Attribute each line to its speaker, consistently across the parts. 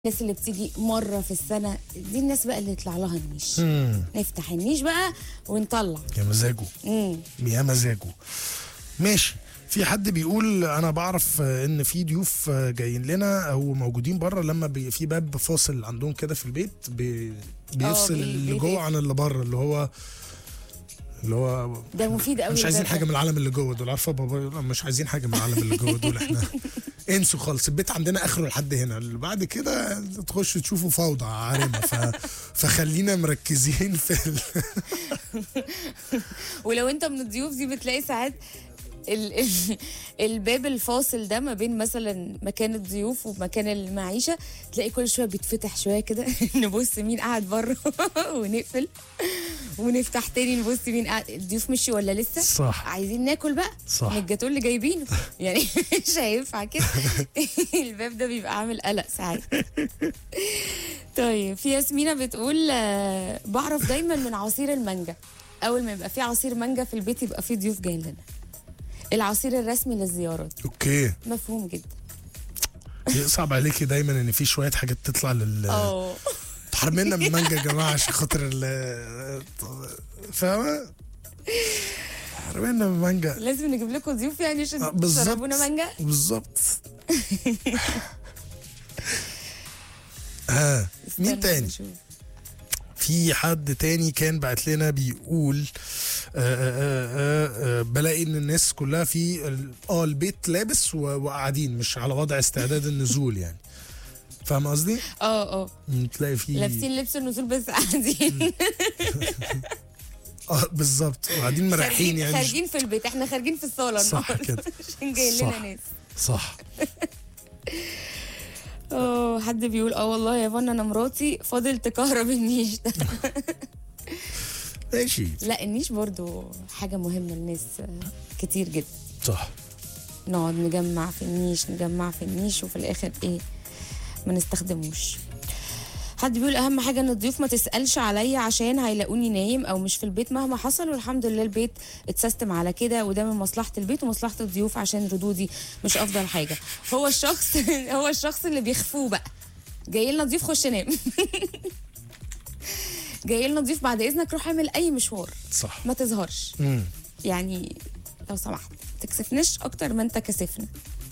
Speaker 1: الناس اللي بتيجي مرة في السنة دي الناس بقى اللي يطلع لها النيش
Speaker 2: مم.
Speaker 1: نفتح النيش بقى ونطلع
Speaker 2: يا مزاجه
Speaker 1: مم.
Speaker 2: يا مزاجه ماشي في حد بيقول انا بعرف آه، ان في ضيوف آه، جايين لنا او موجودين بره لما بي في باب فاصل عندهم كده في البيت بي بيفصل
Speaker 1: بي-
Speaker 2: اللي
Speaker 1: بي-
Speaker 2: جوه عن اللي بره اللي هو اللي هو
Speaker 1: ده مفيد قوي
Speaker 2: مش عايزين
Speaker 1: ده.
Speaker 2: حاجه من العالم اللي جوه دول عارفه بابا يقول "لا، مش عايزين حاجه من العالم اللي جوه دول احنا انسوا خالص البيت عندنا اخره لحد هنا اللي بعد كده تخش تشوفوا فوضى عارمه ف... فخلينا مركزين في ال...
Speaker 1: ولو انت من الضيوف دي بتلاقي ساعات ال ال الباب الفاصل ده ما بين مثلا مكان الضيوف ومكان المعيشه تلاقي كل شويه بيتفتح شويه كده نبص مين قاعد بره ونقفل ونفتح تاني نبص مين قاعد الضيوف مشي ولا لسه
Speaker 2: صح.
Speaker 1: عايزين ناكل بقى
Speaker 2: صح.
Speaker 1: من الجاتوه اللي جايبينه يعني مش هينفع كده الباب ده بيبقى عامل قلق ساعات طيب في ياسمينة بتقول آه، بعرف دايما من عصير المانجا اول ما يبقى في عصير مانجا في البيت يبقى في ضيوف جايين لنا العصير الرسمي للزيارات
Speaker 2: اوكي
Speaker 1: مفهوم جدا
Speaker 2: يصعب عليكي دايما ان في شويه حاجات تطلع لل
Speaker 1: اه
Speaker 2: حرمنا من المانجا يا جماعه عشان خاطر ال فاهمه حرمنا من المانجا
Speaker 1: لازم نجيب لكم ضيوف يعني عشان
Speaker 2: آه، بالظبط
Speaker 1: تشربونا مانجا
Speaker 2: بالظبط ها مين
Speaker 1: استنى
Speaker 2: تاني
Speaker 1: نشوف.
Speaker 2: في حد تاني كان بعت لنا بيقول آه آه آه آه بلاقي ان الناس كلها في ال- اه البيت لابس و- وقاعدين مش على وضع استعداد النزول يعني فاهم قصدي؟
Speaker 1: اه اه
Speaker 2: مم، تلاقي في
Speaker 1: لابسين لبس النزول بس قاعدين
Speaker 2: اه بالظبط وقاعدين مريحين
Speaker 1: خارجين
Speaker 2: يعني مش-
Speaker 1: خارجين في البيت احنا خارجين في الصاله
Speaker 2: صح
Speaker 1: النهارده
Speaker 2: كده.
Speaker 1: عشان جاي لنا
Speaker 2: صح.
Speaker 1: ناس
Speaker 2: صح
Speaker 1: اه حد بيقول اه والله يا فن انا مراتي فاضل تكهرب النيش ده
Speaker 2: ماشي
Speaker 1: لا النيش برضو حاجه مهمه للناس آه، كتير جدا
Speaker 2: صح
Speaker 1: نقعد نجمع في النيش نجمع في النيش وفي الاخر ايه ما نستخدموش حد بيقول اهم حاجه ان الضيوف ما تسالش عليا عشان هيلاقوني نايم او مش في البيت مهما حصل والحمد لله البيت اتسيستم على كده وده من مصلحه البيت ومصلحه الضيوف عشان ردودي مش افضل حاجه هو الشخص هو الشخص اللي بيخفوه بقى جاي لنا ضيوف خش نام جاي لنا ضيوف بعد اذنك روح اعمل اي مشوار
Speaker 2: صح
Speaker 1: ما تظهرش
Speaker 2: مم.
Speaker 1: يعني لو سمحت ما تكسفناش اكتر ما انت كسفنا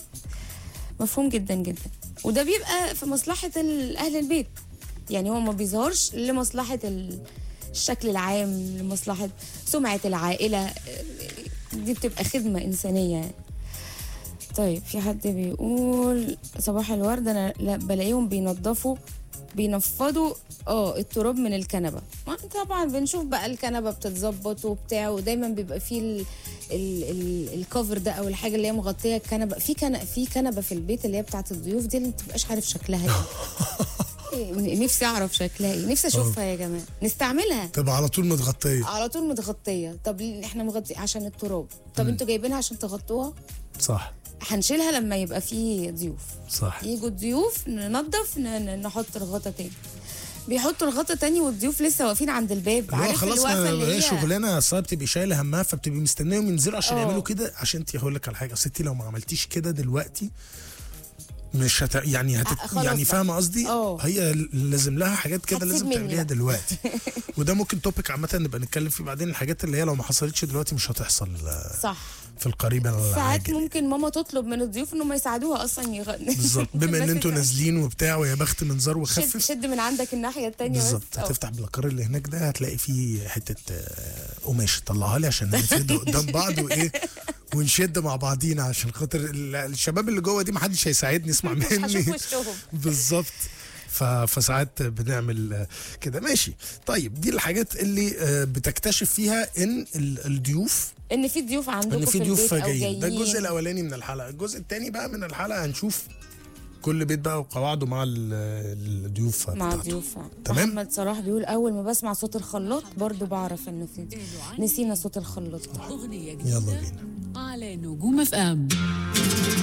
Speaker 1: مفهوم جدا جدا وده بيبقى في مصلحة ال- أهل البيت يعني هو ما بيظهرش لمصلحة ال- الشكل العام لمصلحة سمعة العائلة دي بتبقى خدمة إنسانية يعني. طيب في حد بيقول صباح الورد أنا لا بلاقيهم بينظفوا بينفضوا اه التراب من الكنبه ما طبعا بنشوف بقى الكنبه بتتظبط وبتاع ودايما بيبقى فيه ال ال ال الكفر ده او الحاجه اللي هي مغطيه الكنبه في كن في كنبه في البيت اللي هي بتاعت الضيوف دي اللي انت بتبقاش عارف شكلها ايه إيه، نفسي اعرف شكلها ايه نفسي اشوفها يا جماعه نستعملها
Speaker 2: تبقى على طول متغطيه
Speaker 1: على طول متغطيه طب ليه احنا مغطي عشان التراب طب انتوا جايبينها عشان تغطوها
Speaker 2: صح
Speaker 1: هنشيلها لما يبقى في ضيوف
Speaker 2: صح
Speaker 1: يجوا الضيوف ننظف ن- ن- نحط الغطا تاني بيحطوا الغطا تاني والضيوف لسه واقفين عند الباب
Speaker 2: اللي هو
Speaker 1: عارف
Speaker 2: خلاص
Speaker 1: الوقفه
Speaker 2: ما
Speaker 1: اللي
Speaker 2: هي
Speaker 1: هي
Speaker 2: شغلانه اصلا بتبقي شايله همها فبتبقي مستنيهم ينزلوا عشان
Speaker 1: اه.
Speaker 2: يعملوا كده عشان انت هقول لك على حاجه اصل انت لو ما عملتيش كده دلوقتي مش هت... يعني هت...
Speaker 1: اه، خلاص
Speaker 2: يعني
Speaker 1: بقى.
Speaker 2: فاهمه قصدي
Speaker 1: اه.
Speaker 2: هي لازم لها حاجات كده
Speaker 1: هتسيب
Speaker 2: لازم
Speaker 1: مني
Speaker 2: تعمليها
Speaker 1: بقى.
Speaker 2: دلوقتي وده ممكن توبيك عامه نبقى نتكلم فيه بعدين الحاجات اللي هي لو ما حصلتش دلوقتي مش هتحصل آه،
Speaker 1: صح
Speaker 2: في القريب
Speaker 1: ساعات
Speaker 2: العاجل
Speaker 1: ممكن ماما تطلب من الضيوف انهم يساعدوها اصلا يغ...
Speaker 2: بالظبط بما ان
Speaker 1: بس
Speaker 2: انتوا
Speaker 1: انت
Speaker 2: نازلين وبتاع ويا بخت منظار
Speaker 1: شد,
Speaker 2: وخفف
Speaker 1: شد من عندك الناحيه التانيه
Speaker 2: بالظبط
Speaker 1: بس اه.
Speaker 2: هتفتح بالقار اللي هناك ده هتلاقي فيه حته آه، قماش طلعها لي عشان نفرد قدام بعض وايه ونشد مع بعضينا عشان خاطر ال- الشباب اللي جوه دي ما حدش هيساعدني اسمع
Speaker 1: مش هشوف
Speaker 2: مني
Speaker 1: وشهم
Speaker 2: بالظبط ف- فساعات بنعمل آه، كده ماشي طيب دي الحاجات اللي آه، بتكتشف فيها ان ال- الضيوف
Speaker 1: ان في ضيوف عندكم
Speaker 2: ان
Speaker 1: في
Speaker 2: في ضيوف
Speaker 1: البيت او
Speaker 2: جايين
Speaker 1: جايين
Speaker 2: ده الجزء الاولاني من الحلقه الجزء الثاني بقى من الحلقه هنشوف كل بيت بقى وقواعده مع ال- الضيوف
Speaker 1: مع
Speaker 2: بتاعته.
Speaker 1: ضيوف
Speaker 2: تمام.
Speaker 1: محمد صلاح بيقول اول ما بسمع صوت الخلاط برضو بعرف ان في نسينا صوت الخلاط
Speaker 3: أغنية
Speaker 2: يلا
Speaker 3: جديدة
Speaker 2: بينا
Speaker 3: على نجوم اف ام